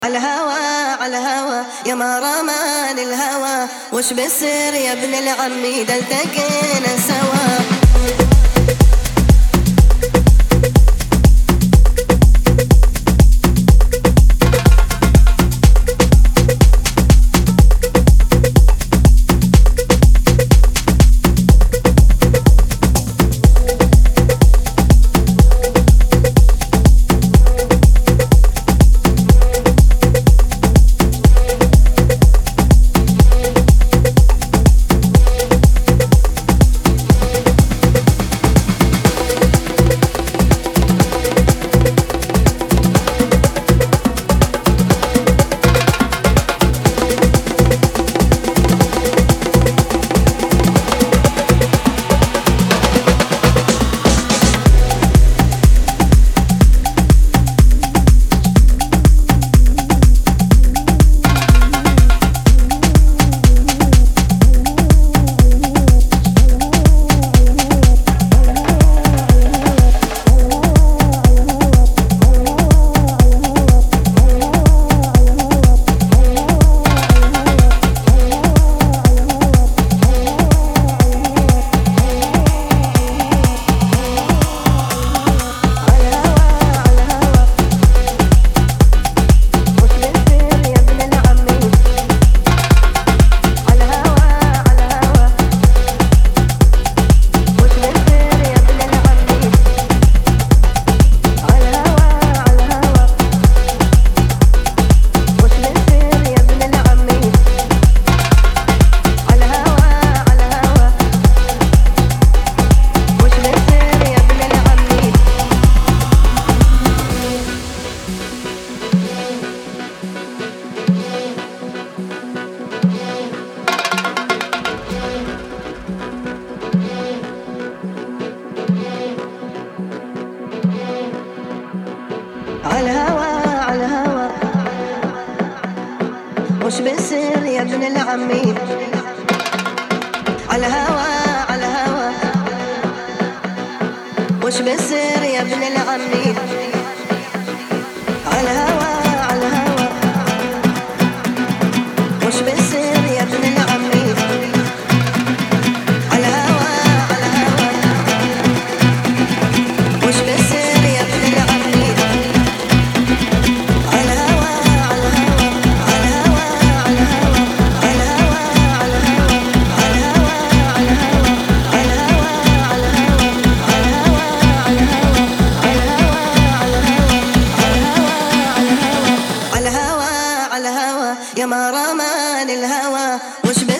على الهوى على الهوى يا ما رمان الهوى وش بصير يا ابن العمي دلتقينا سوا عالهوى عالهوى وش بيصير يا ابن العمي عالهوى عالهوى وش بيصير يا ابن العمي عالهوى عالهوى وش بيصير يا ابن العمي عالهوى عالهوى وش بيصير يا ابن العمي عالهوى عالهوى عالهوى عالهوى عالهوى عالهوى عالهوى عالهوى عالهوى عالهوى عالهوى عالهوى عالهوى عالهوى يا ما رمان الهوى وش